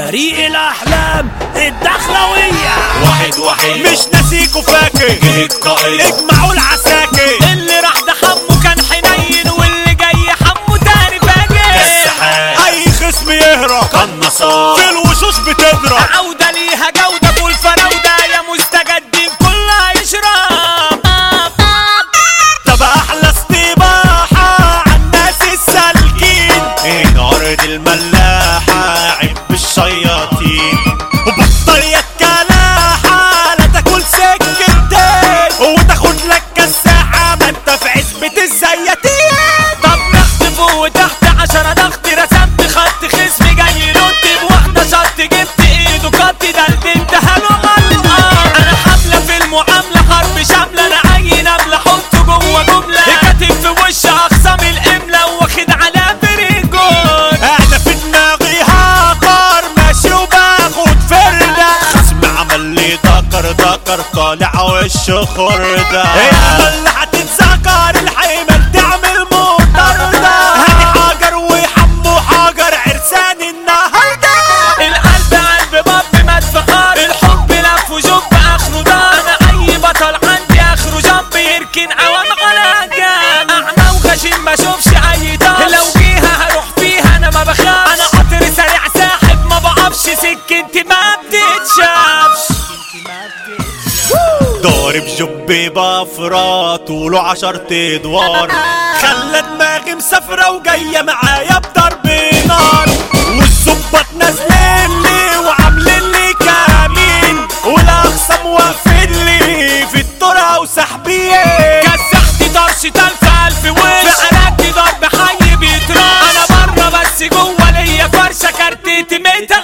فريق الأحلام الدخلوية واحد واحد مش ناسيكوا فاكر جه القائد اجمعوا العساكر اللي راح ده حمو كان حنين واللي جاي حمو تاني فاجر السحاب أي خصم يهرب قناصات في الوشوش بتضرب عودة ليها جودة فول فراودة يا مستجدين كلها يشرب طب أحلى استباحة عالناس السالكين هنا أرض الملاحة عيب الشياطين وبطل يا الكلاحة لا تاكل سكتين وتاخد لك كساحة ما انت في عزبة الزياتين طب نخت فوق وتحت عشرة ضغط رسمت خط خصم جاي ينط بواحدة شط جبت ايده قط دلدلت هلو هلو انا حاملة في المعاملة حرب شاملة انا عين نملة حطه جوه جملة كاتب في وش اخصام القملة واخد على فريجون انا في دماغي هاقر ماشي وباخد فردة خصم عمل لي دكر دكر طالع وش خردة اما اللي هتتذكر الحيمة تعمل مطردة هاني حجر وحمو حجر عرسان النهاردة القلب قلب باب مدفخار الحب لف وجب اخره دار انا اي بطل عندي اخره جنب يركن عوام على جنب اعمى وغشيم ما اشوفش اي دار لو جيها هروح فيها انا ما بخاف انا قطر سريع ساحب ما بقفش سكنتي ما بتتشافش ضارب جبي بافرة طوله عشر ادوار خلى دماغي مسافرة وجاية معايا بضرب نار والظباط نازلين لي وعاملين لي كمين والاخصام واقفين لي في الطرقة وسحبين كسحت طرش تلف الف وش في عراكي ضرب حي بيترش انا بره بس جوه ليا فرشه كارتيتي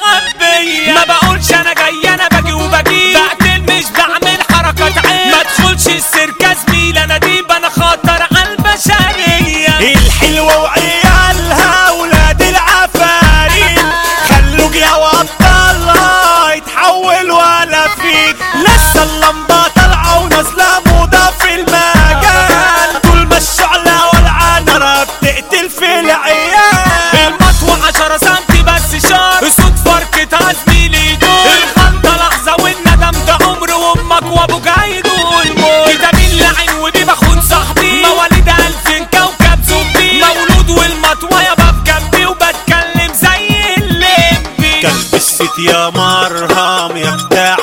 متغبيه ما بقولش انا جاي انا باجي وبجيب بقتل مش بعمل حركات عين ما تدخلش السيركا زميل انا ديب انا خطر على البشريه الحلوة وعيالها ولاد العفاريت خلوا جيا وابطالها يتحول ولا فيك لسه اللمبة طالعة ونازلة موضة في المجال طول ما الشعلة والعنرة بتقتل في العيال المطوة عشرة سنتي بس شار صوت فركة زميلي يدور الخلطة لحظة والندم ده عمر وامك وابوك هيدول موت كده مين لعين ودي بخون صاحبي مواليد الفين كوكب زومبي مولود والمطوة يا باب جنبي وبتكلم زي الليمبي كلب الست يا مرهم يا بتاع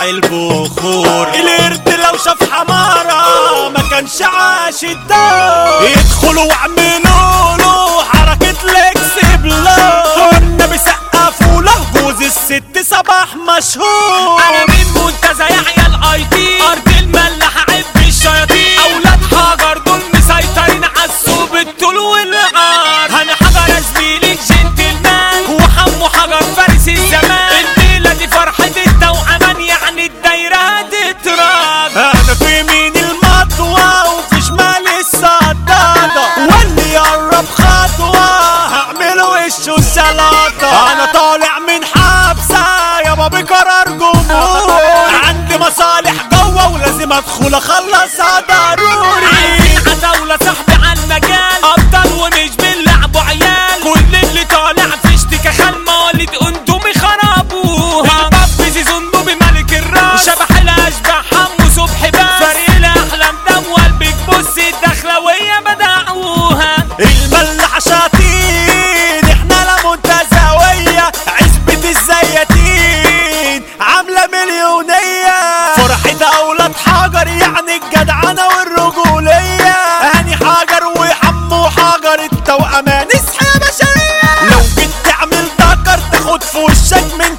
البخور القرد لو شاف حمارة ما كانش عاش الدور يدخلوا واعملوا له حركة لكس بلو والنبي سقفوا له جوز الست صباح مشهور انا من منتزه يحيى الاي تي ارض الملاحة عب الشياطين اولاد حجر دول مسيطرين عالسوق بالطول والعار انا حجر زميلك جنتلمان وحمو حجر فارس الزمان الليلة دي فرحة التوأمان يعني الدايرة هتتراك انا في يمين المطوة وفي شمال الصدادة واللي يقرب خطوة هعمل وشه سلطة انا طالع من حبسة يابا بقرار جمهور عندي مصالح جوه ولازم ادخل اخلصها ضروري عتاولة صاحبي على المجال ابطال ومش بنلعبوا عيال كل اللي طالع في اشتكى خال مواليد اندومي خربوها الباب زيزون دوبي ملك الراس شبح الاشباح حمو صبحي بس فريق الاحلام دول بيج بص الدخلوية بدعوها الملح شاطين احنا لا منتزهوية عزبة الزياتين عاملة مليونية فرحة اولاد حجر يعني الجدعنة والرجولية هاني حجر وحمو حجر التوأمان اصحى يا بشرية لو جيت تعمل دكر تاخد في وشك من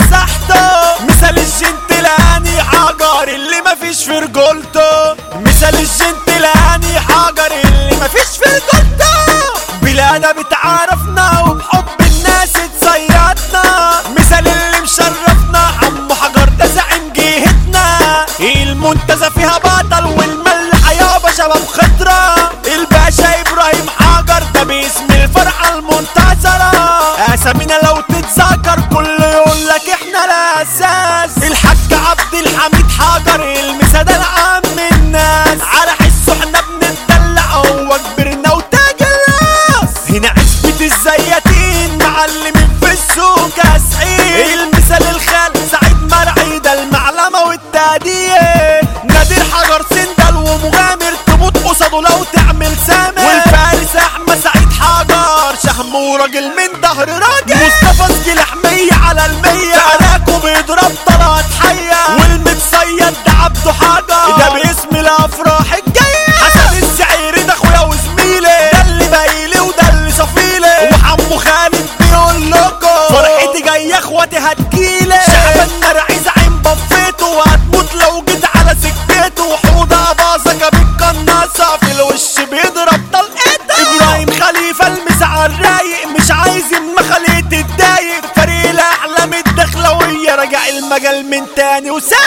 كسحته مثال الجنتلاني حجر اللي مفيش في رجولته مثال الجنتلاني حجر اللي مفيش في رجولته بلادنا بتعرفنا وبحب الناس اتصيدنا مثال اللي مشرفنا عمو حجر ده زعيم جهتنا المنتزه فيها بطل والملح يابا شباب خضرة الباشا ابراهيم حجر ده باسم الفرحة المنتصرة اسامينا لو تتذكر كل يقول لك احنا الاساس الحاج عبد الحميد حجر المسادة العام الناس على حسه احنا بنتدلع هو كبرنا وتاج الراس هنا عزبة الزياتين معلمين في السوق اسعين المثال يعمل سامع والفارس احمد سعيد حجر شهم وراجل من ظهر راجل مصطفى سجي لحمية على المية عراكه بيضرب طلعت حية والمتصيد ده عبده حجر ده باسم الافراح الجاية حسن السعيري ده اخويا وزميلي ده اللي بايلي وده اللي صفيلي وحمو خالد بيقول لكم فرحتي جاية اخواتي هتجيلي شعب النرعي زعيم بفيته وهتموت لو جيت على سكته وحوضة باظة جابت قناصة في الوش بيضرب طلقته ابراهيم خليفة المسعى الرايق مش عايز المخلية تتضايق فريق الاحلام الدخلوية رجع المجال من تاني وسايق